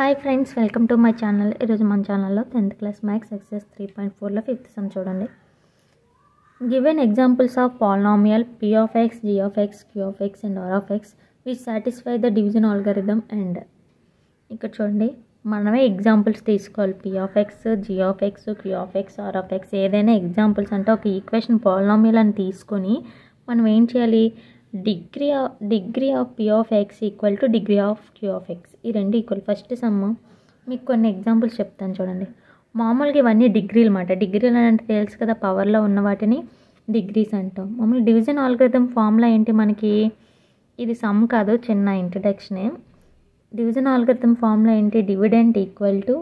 hi friends welcome to my channel ఈరోజు మన ఛానల్లో tenth class maths exercise three point ఫోర్లో ఫిఫ్త్ సమ్ చూడండి given examples of polynomial p of x g of x q of x and r of x which satisfy the division algorithm and ఇక్కడ చూడండి మనమే examples తీసుకోవాలి p of x g of x q of x r of x ఏదైనా examples అంటే ఒక equation polynomial అని తీసుకొని మనం ఏం చేయాలి degree of degree of p of x equal to degree of q of x ఈ రెండు ఈక్వల్ ఫస్ట్ సమ్ మీకు కొన్ని ఎగ్జాంపుల్స్ చెప్తాను చూడండి మామూలుగా ఇవన్నీ డిగ్రీలు మాట డిగ్రీలు అంటే తెలుసు కదా పవర్లో ఉన్న వాటిని డిగ్రీస్ అంటాం మామూలు డివిజన్ ఆల్గరిథం ఫార్ములా ఏంటి మనకి ఇది సమ్ కాదు చిన్న ఇంట్రడక్షనే డివిజన్ ఆల్గరిథం ఫార్ములా ఏంటి dividend equal to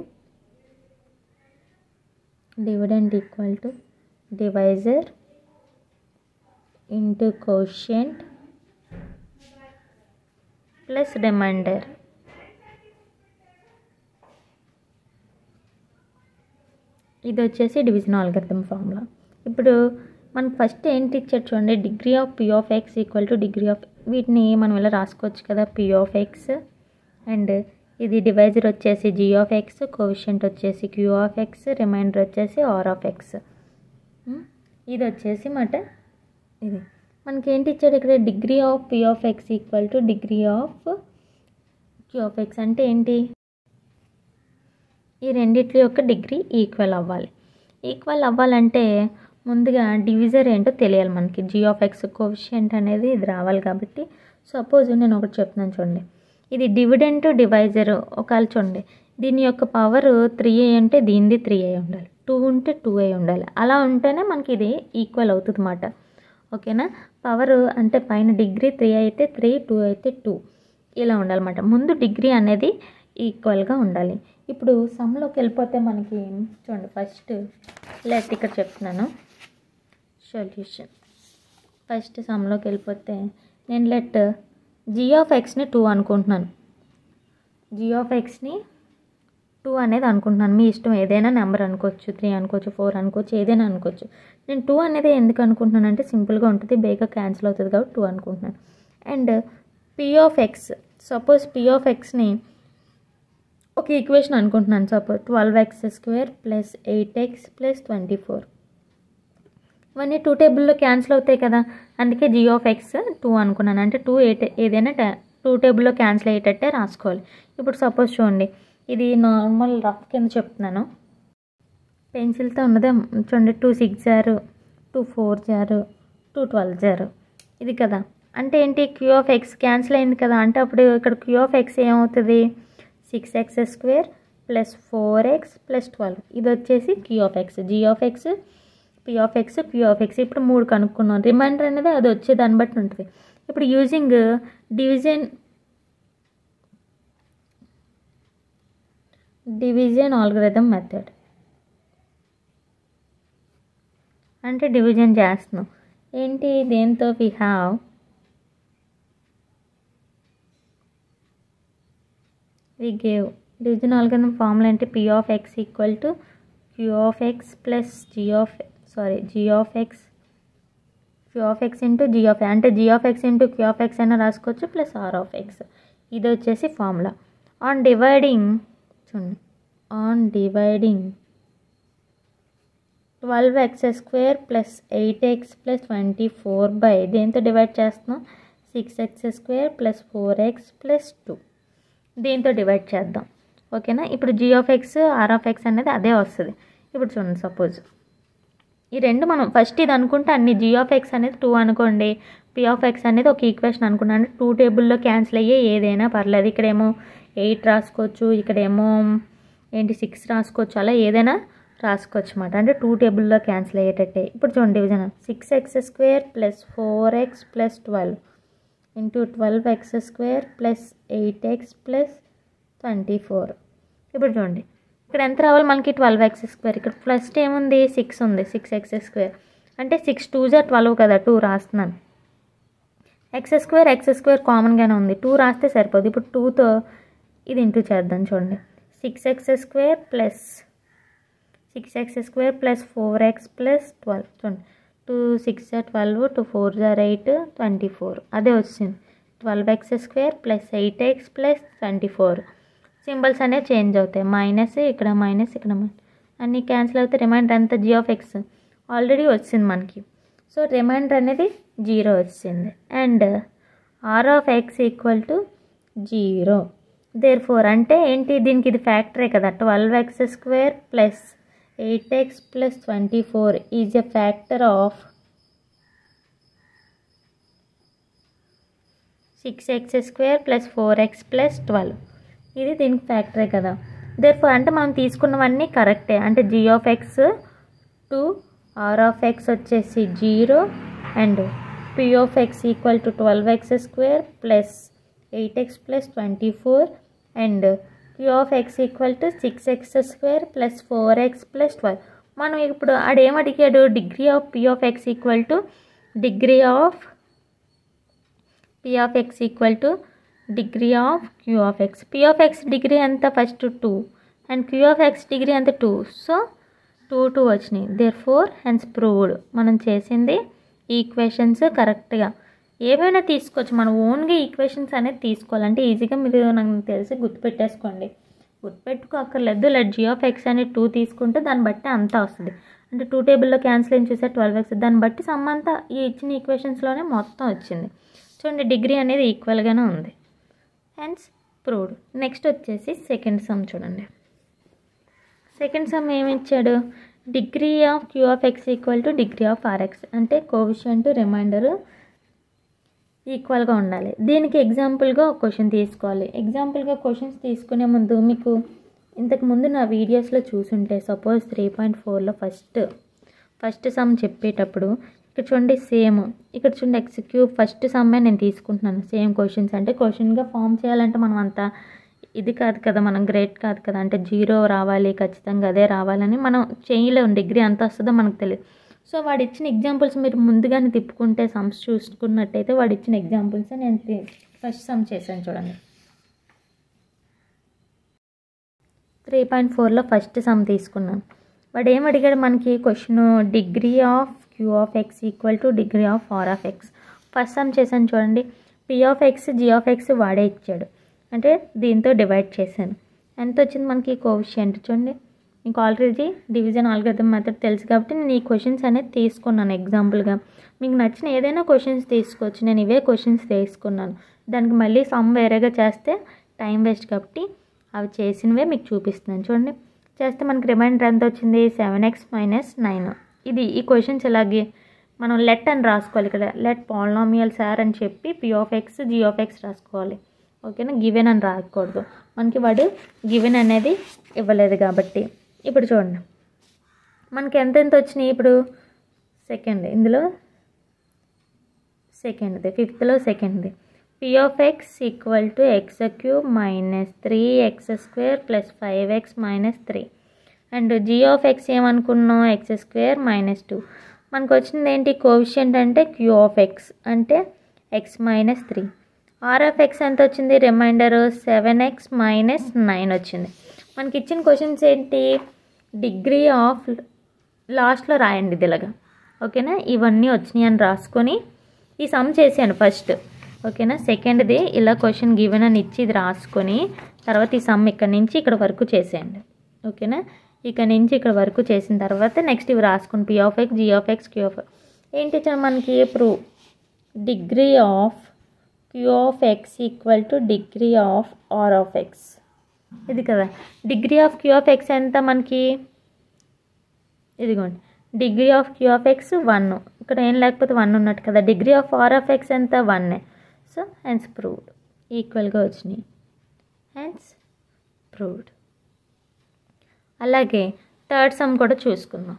dividend equal to divisor into quotient plus remainder ఇది వచ్చేసి డివిజన్ ఆల్గరిథం ఫార్ములా ఇప్పుడు మనకు ఫస్ట్ ఏంటి ఇచ్చారు చూడండి degree of p of x equal to degree of వీటిని మనం ఇలా రాసుకోవచ్చు కదా పీ ఆఫ్ ఎక్స్ అండ్ ఇది డివైజర్ వచ్చేసి జీ ఆఫ్ ఎక్స్ కోవిషెంట్ వచ్చేసి క్యూ ఆఫ్ ఎక్స్ రిమైండర్ వచ్చేసి ఆర్ ఆఫ్ ఎక్స్ ఇది వచ్చేసి మాట ఇది మనకి ఏంటి ఇచ్చాడు ఇక్కడ degree of p of x equal to degree of q of x అంటే ఏంటి ఈ రెండిట్ల యొక్క డిగ్రీ ఈక్వల్ అవ్వాలి ఈక్వల్ అవ్వాలంటే ముందుగా డివిజర్ ఏంటో తెలియాలి మనకి జీ ఆఫ్ ఎక్స్ కోవిషియంట్ అనేది ఇది రావాలి కాబట్టి సపోజ్ నేను ఒకటి చెప్తున్నాను చూడండి ఇది డివిడెంట్ డివైజర్ ఒకవేళ చూడండి దీని యొక్క పవర్ త్రీ ఏ అంటే దీనిది త్రీ ఏ ఉండాలి టూ ఉంటే టూ ఏ ఉండాలి అలా ఉంటేనే మనకి ఇది ఈక్వల్ అవుతుంది అన్నమాట ఓకేనా పవర్ అంటే పైన డిగ్రీ త్రీ అయితే త్రీ టూ అయితే టూ ఇలా ఉండాలన్నమాట ముందు డిగ్రీ అనేది ఈక్వల్గా ఉండాలి ఇప్పుడు సమ్లోకి వెళ్ళిపోతే మనకి చూడండి ఫస్ట్ లెట్ ఇక్కడ చెప్తున్నాను సొల్యూషన్ ఫస్ట్ సమ్లోకి వెళ్ళిపోతే నేను లెట్ జీ ఆఫ్ ఎక్స్ని టూ అనుకుంటున్నాను జీ ఆఫ్ ఎక్స్ని టూ అనేది అనుకుంటున్నాను మీ ఇష్టం ఏదైనా నెంబర్ అనుకోవచ్చు త్రీ అనుకోవచ్చు ఫోర్ అనుకోవచ్చు ఏదైనా అనుకోవచ్చు నేను టూ అనేది ఎందుకు అనుకుంటున్నాను అంటే సింపుల్గా ఉంటుంది బేగా క్యాన్సిల్ అవుతుంది కాబట్టి టూ అనుకుంటున్నాను and p of x suppose p of ఎక్స్ని ఒక ఈక్వేషన్ అనుకుంటున్నాను suppose twelve x square plus eight x plus twenty four ఇవన్నీ టూ టేబుల్లో క్యాన్సిల్ అవుతాయి కదా అందుకే జీ ఆఫ్ ఎక్స్ టూ అనుకున్నాను అంటే టూ ఎయిట్ ఏదైనా టూ టేబుల్లో క్యాన్సిల్ అయ్యేటట్టే రాసుకోవాలి ఇప్పుడు సపోజ్ చూడండి ఇది నార్మల్ రఫ్ కింద చెప్తున్నాను పెన్సిల్తో ఉన్నదే చూడండి టూ సిక్స్ జారు టూ ఫోర్ జారు టూ ట్వెల్వ్ జారు ఇది కదా అంటే ఏంటి క్యూ ఆఫ్ ఎక్స్ క్యాన్సిల్ అయింది కదా అంటే అప్పుడు ఇక్కడ క్యూ ఆఫ్ ఎక్స్ ఏమవుతుంది six x square plus four x plus twelve ఇది వచ్చేసి q of x g of x p of x q of x ఇప్పుడు మూడు కనుక్కున్నాం రిమైండర్ అనేది అది వచ్చే దాన్ని బట్టి ఉంటుంది ఇప్పుడు using division division algorithm method అంటే డివిజన్ చేస్తున్నాం ఏంటి దేంతో we have we gave division algorithm formula అంటే p of x equal to q of x plus g of sorry g of x q of x into g of అంటే g of x into q of x అయినా రాసుకోవచ్చు plus r of x ఇది వచ్చేసి formula on dividing చూడండి on dividing twelve x square plus eight x plus twenty four by దేంతో divide చేస్తున్నాం six x square plus four x plus two దీంతో divide చేద్దాం ఓకేనా ఇప్పుడు g of x r of x అనేది అదే వస్తుంది ఇప్పుడు చూడండి సపోజ్ ఈ రెండు మనం ఫస్ట్ ఇది అనుకుంటే అన్ని జీ ఆఫ్ ఎక్స్ అనేది టూ అనుకోండి పీ ఆఫ్ ఎక్స్ అనేది ఒక ఈక్వేషన్ అనుకున్నాను అంటే టూ టేబుల్లో క్యాన్సిల్ అయ్యే ఏదైనా పర్లేదు ఇక్కడేమో ఎయిట్ రాసుకోవచ్చు ఇక్కడేమో ఏంటి సిక్స్ రాసుకోవచ్చు అలా ఏదైనా రాసుకోవచ్చు అనమాట అంటే టూ టేబుల్లో క్యాన్సిల్ అయ్యేటట్టే ఇప్పుడు చూడండి division six x square plus four x plus twelve into twelve x square plus eight x plus twenty four ఇప్పుడు చూడండి ఇక్కడ ఎంత రావాలి మనకి ట్వెల్వ్ ఎక్స్ స్క్వేర్ ఇక్కడ ఫస్ట్ ఏముంది సిక్స్ ఉంది సిక్స్ ఎక్స్ స్క్వేర్ అంటే సిక్స్ టూ జా ట్వెల్వ్ కదా టూ రాస్తున్నాను ఎక్స్ స్క్వేర్ ఎక్స్ స్క్వేర్ కామన్గానే ఉంది టూ రాస్తే సరిపోదు ఇప్పుడు టూతో ఇది ఇంటూ చేద్దాం చూడండి six x square plus six x square plus four x plus twelve చూడండి టూ సిక్స్ జా ట్వెల్వ్ టూ ఫోర్ జార్ ఎయిట్ ట్వంటీ ఫోర్ అదే వచ్చింది twelve x square plus eight x plus twenty four symbols అనేవి change అవుతాయి minus ఇక్కడ minus ఇక్కడ minus అన్నీ క్యాన్సిల్ అవుతాయి రిమైండర్ అంతా జీ ఆఫ్ ఎక్స్ ఆల్రెడీ వచ్చింది మనకి సో రిమైండర్ అనేది జీరో వచ్చింది and r of x equal to zero therefore అంటే ఏంటి దీనికి ఇది ఫ్యాక్టరే కదా twelve x square plus eight x plus twenty four is a factor of six x square plus four x plus twelve ఇది దీనికి ఫ్యాక్టరే కదా దేర్ అంటే మనం తీసుకున్నవన్నీ కరెక్టే అంటే g of x two r of x వచ్చేసి zero and p of x equal to twelve x square plus eight x plus twenty four and q of x equal to six x square plus four x plus twelve మనం ఇప్పుడు ఆడేం అడిగాడు degree of p of x equal to degree of p of x equal to degree of q of x p of x degree ఎంత first two and q of x degree ఎంత two so two two వచ్చినాయి therefore hence proved మనం చేసింది equations కరెక్ట్గా ఏమైనా తీసుకోవచ్చు మనం ఓన్గా ఈక్వేషన్స్ అనేది తీసుకోవాలంటే ఈజీగా మీరు నాకు తెలిసి గుర్తుపెట్టేసుకోండి గుర్తుపెట్టుకోక్కర్లేదు లెట్ జీ ఆఫ్ ఎక్స్ అనేది టూ తీసుకుంటే దాన్ని బట్టి అంతా వస్తుంది అంటే టూ టేబుల్లో క్యాన్సిల్ ఏం చూసే ట్వెల్వ్ ఎక్స్ దాన్ని బట్టి సమ్ అంతా ఈ ఇచ్చిన ఈక్వేషన్స్లోనే మొత్తం వచ్చింది చూడండి డిగ్రీ అనేది ఈక్వల్గానే ఉంది హెన్స్ ప్రూవ్డ్ నెక్స్ట్ వచ్చేసి సెకండ్ సమ్ చూడండి సెకండ్ సమ్ ఏమి ఇచ్చాడు degree of q of x equal to degree of r x అంటే కోవిషియంట్ రిమైండర్ ఈక్వల్గా ఉండాలి దీనికి ఎగ్జాంపుల్గా ఒక క్వశ్చన్ తీసుకోవాలి ఎగ్జాంపుల్గా క్వశ్చన్స్ తీసుకునే ముందు మీకు ఇంతకు ముందు నా వీడియోస్లో చూసుంటే సపోజ్ త్రీ పాయింట్ ఫోర్లో ఫస్ట్ ఫస్ట్ సమ్ చెప్పేటప్పుడు ఇక్కడ చూడండి సేమ్ ఇక్కడ చూడండి ఎక్స్ క్యూబ్ ఫస్ట్ సమ్మే నేను తీసుకుంటున్నాను సేమ్ క్వశ్చన్స్ అంటే క్వశ్చన్గా ఫామ్ చేయాలంటే మనం అంత ఇది కాదు కదా మనం గ్రేట్ కాదు కదా అంటే జీరో రావాలి ఖచ్చితంగా అదే రావాలని మనం చేయలేము డిగ్రీ ఎంత వస్తుందో మనకు తెలియదు సో వాడు ఇచ్చిన ఎగ్జాంపుల్స్ మీరు ముందుగానే తిప్పుకుంటే సమ్స్ చూసుకున్నట్టయితే వాడు ఇచ్చిన ఎగ్జాంపుల్స్ నేను ఫస్ట్ సమ్ చేశాను చూడండి త్రీ పాయింట్ ఫోర్లో ఫస్ట్ సమ్ తీసుకున్నాను వాడు ఏం అడిగాడు మనకి question degree of q of x equal to degree of r of x first sum చేశాను చూడండి p of x g of x వాడే ఇచ్చాడు అంటే దీంతో డివైడ్ చేశాను ఎంత వచ్చింది మనకి కోవిషియంట్ చూడండి మీకు ఆల్రెడీ డివిజన్ ఆల్గరిథం మెథడ్ తెలుసు కాబట్టి నేను ఈ క్వశ్చన్స్ అనేది తీసుకున్నాను ఎగ్జాంపుల్గా మీకు నచ్చిన ఏదైనా క్వశ్చన్స్ తీసుకోవచ్చు నేను ఇవే క్వశ్చన్స్ తీసుకున్నాను దానికి మళ్ళీ సమ్ వేరేగా చేస్తే టైం వేస్ట్ కాబట్టి అవి చేసినవే మీకు చూపిస్తున్నాను చూడండి చేస్తే మనకి రిమైండర్ ఎంత వచ్చింది సెవెన్ ఎక్స్ మైనస్ నైన్ ఇది ఈ క్వశ్చన్స్ ఇలాగే మనం లెట్ అని రాసుకోవాలి ఇక్కడ లెట్ పాలినామియల్ సార్ అని చెప్పి p of x g of x రాసుకోవాలి ఓకేనా గివెన్ అని రాయకూడదు మనకి వాడు గివెన్ అనేది ఇవ్వలేదు కాబట్టి ఇప్పుడు చూడండి మనకి ఎంత ఎంత వచ్చినాయి ఇప్పుడు సెకండ్ ఇందులో సెకండ్ది ఫిఫ్త్లో సెకండ్ది p of x equal to x cube minus three x square plus five x minus three and g of x ఏమనుకున్నాం ఎక్స్ స్క్వేర్ మైనస్ టూ మనకు వచ్చింది ఏంటి కోవిషియంట్ అంటే క్యూ ఆఫ్ ఎక్స్ అంటే x minus three r of x ఎంత వచ్చింది remainder seven x minus nine వచ్చింది మనకి ఇచ్చిన క్వశ్చన్స్ ఏంటి డిగ్రీ ఆఫ్ లాస్ట్లో రాయండి ఇది ఇలాగా ఓకేనా ఇవన్నీ వచ్చినాయి అని రాసుకొని ఈ సమ్ చేశాను ఫస్ట్ ఓకేనా సెకండ్ది ఇలా క్వశ్చన్ గివెన్ అని ఇచ్చి ఇది రాసుకొని తర్వాత ఈ సమ్ ఇక్కడ నుంచి ఇక్కడ వరకు చేసేయండి ఓకేనా ఇక్కడ నుంచి ఇక్కడ వరకు చేసిన తర్వాత నెక్స్ట్ ఇవి రాసుకుని p of x g of x q of ఏంటి ఇచ్చారు మనకి prove degree of q of x equal to degree of r of x ఇది కదా degree of q of x ఎంత మనకి ఇదిగోండి degree of q of x one ఇక్కడ ఏం లేకపోతే వన్ ఉన్నట్టు కదా degree of r of x ఎంత వన్నే సో హెన్స్ ప్రూవ్డ్ ఈక్వల్గా వచ్చినాయి హెన్స్ ప్రూవ్డ్ అలాగే థర్డ్ సమ్ కూడా చూసుకుందాం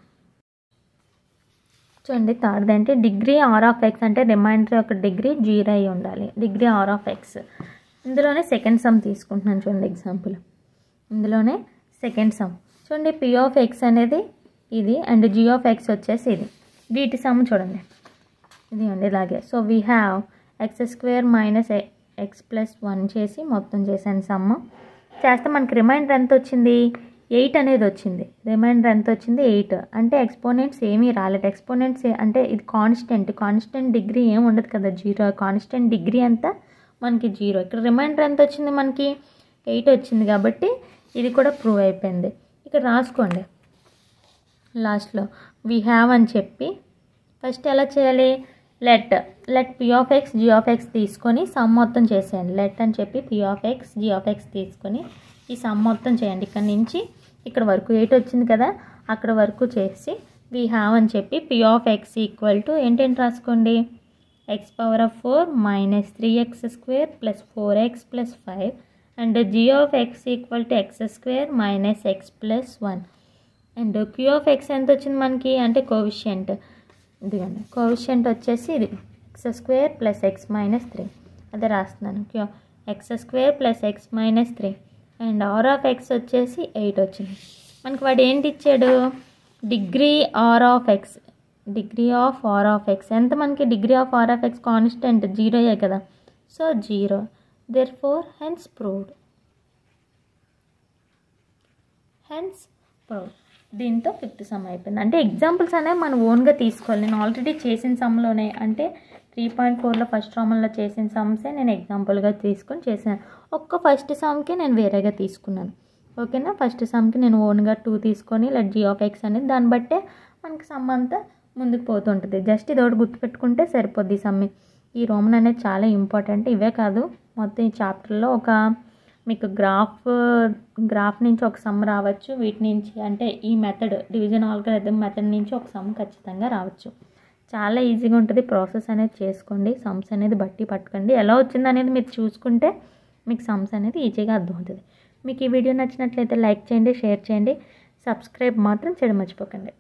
చూడండి థర్డ్ అంటే డిగ్రీ ఆర్ ఆఫ్ ఎక్స్ అంటే రిమైండర్ యొక్క డిగ్రీ జీరో అయి ఉండాలి డిగ్రీ ఆర్ ఆఫ్ ఎక్స్ ఇందులోనే సెకండ్ సమ్ తీసుకుంటున్నాను చూడండి ఎగ్జాంపుల్ ఇందులోనే సెకండ్ సమ్ చూడండి పి ఆఫ్ ఎక్స్ అనేది ఇది అండ్ జీ ఆఫ్ ఎక్స్ వచ్చేసి ఇది వీటి సమ్ చూడండి ఇది అండి ఇలాగే so we have x square minus x plus one చేసి మొత్తం చేశాను సమ్ చేస్తే మనకి రిమైండర్ ఎంత వచ్చింది ఎయిట్ అనేది వచ్చింది రిమైండర్ ఎంత వచ్చింది ఎయిట్ అంటే ఎక్స్పోనెంట్స్ ఏమీ రాలేదు ఎక్స్పోనెంట్స్ అంటే ఇది కాన్స్టెంట్ కాన్స్టెంట్ డిగ్రీ ఏమి ఉండదు కదా జీరో కాన్స్టెంట్ డిగ్రీ అంతా మనకి జీరో ఇక్కడ రిమైండర్ ఎంత వచ్చింది మనకి ఎయిట్ వచ్చింది కాబట్టి ఇది కూడా ప్రూవ్ అయిపోయింది ఇక్కడ రాసుకోండి లాస్ట్లో వీ హ్యావ్ అని చెప్పి ఫస్ట్ ఎలా చేయాలి let let p of x g of x తీసుకొని సమ్ మొత్తం చేసేయండి లెట్ అని చెప్పి p of x g of x తీసుకొని ఈ సమ్ మొత్తం చేయండి ఇక్కడ నుంచి ఇక్కడ వరకు ఎయిట్ వచ్చింది కదా అక్కడ వరకు చేసి వీ హ్యావ్ అని చెప్పి p of x equal to ఏంటేంటి రాసుకోండి x power of four minus three x square plus four x plus five and g of x equal to x square minus x plus one and q of x ఎంత వచ్చింది మనకి అంటే quotient ఇదిగోండి quotient వచ్చేసి ఇది x square plus x minus three అదే రాస్తున్నాను q x square plus x minus three and r of x వచ్చేసి ఎయిట్ వచ్చింది మనకి వాడు ఏంటి ఇచ్చాడు degree r of x degree of r of x ఎంత మనకి degree of r of x constant జీరోయే కదా so zero therefore hence proved hence proved దీంతో ఫిఫ్త్ సమ్ అయిపోయింది అంటే ఎగ్జాంపుల్స్ అనేవి మనం ఓన్గా తీసుకోవాలి నేను ఆల్రెడీ చేసిన సమ్లోనే అంటే త్రీ పాయింట్ ఫోర్లో ఫస్ట్ రామంలో చేసిన సమ్సే నేను ఎగ్జాంపుల్గా తీసుకొని చేశాను ఒక్క ఫస్ట్ సమ్కి నేను వేరేగా తీసుకున్నాను ఓకేనా ఫస్ట్ సమ్కి నేను ఓన్గా టూ తీసుకొని లెట్ జీ ఆఫ్ ఎక్స్ అనేది దాన్ని బట్టే మనకి సమ్ అంతా ముందుకు పోతుంటుంది జస్ట్ ఇది ఒకటి గుర్తుపెట్టుకుంటే సరిపోద్ది ఈ సమ్మి ఈ రోమన్ అనేది చాలా ఇంపార్టెంట్ ఇవే కాదు మొత్తం ఈ చాప్టర్లో ఒక మీకు గ్రాఫ్ గ్రాఫ్ నుంచి ఒక సమ్ రావచ్చు వీటి నుంచి అంటే ఈ మెథడ్ డివిజన్ ఆల్గరిథం మెథడ్ నుంచి ఒక సమ్ ఖచ్చితంగా రావచ్చు చాలా ఈజీగా ఉంటుంది ప్రాసెస్ అనేది చేసుకోండి సమ్స్ అనేది బట్టి పట్టుకోండి ఎలా వచ్చింది అనేది మీరు చూసుకుంటే మీకు సమ్స్ అనేది ఈజీగా అర్థమవుతుంది మీకు ఈ వీడియో నచ్చినట్లయితే లైక్ చేయండి షేర్ చేయండి సబ్స్క్రైబ్ మాత్రం చేయడం మర్చిపోకండి